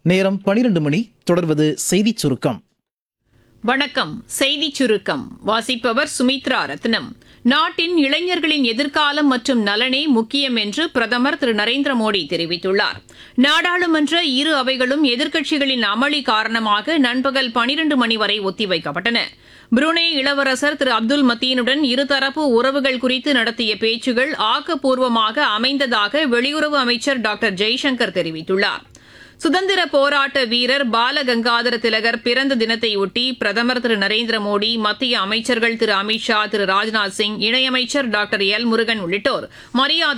நேரம் பனிரெண்டு மணி தொடர்வது செய்திச் சுருக்கம் வணக்கம் செய்தி சுருக்கம் வாசிப்பவர் சுமித்ரா ரத்னம் நாட்டின் இளைஞர்களின் எதிர்காலம் மற்றும் நலனே முக்கியம் என்று பிரதமர் திரு நரேந்திர மோடி தெரிவித்துள்ளார் நாடாளுமன்ற இரு அவைகளும் எதிர்க்கட்சிகளின் அமளி காரணமாக நண்பகல் பனிரண்டு மணி வரை ஒத்திவைக்கப்பட்டன புருனே இளவரசர் திரு அப்துல் மத்தீனுடன் இருதரப்பு உறவுகள் குறித்து நடத்திய பேச்சுகள் ஆக்கப்பூர்வமாக அமைந்ததாக வெளியுறவு அமைச்சர் டாக்டர் ஜெய்சங்கர் தெரிவித்துள்ளார் சுதந்திர போராட்ட வீரர் பாலகங்காதர திலகர் பிறந்த தினத்தையொட்டி பிரதமர் திரு நரேந்திர மோடி மத்திய அமைச்சர்கள் திரு அமித்ஷா திரு ராஜ்நாத் சிங் இணையமைச்சர் டாக்டர் எல் முருகன் உள்ளிட்டோர் மரியாதை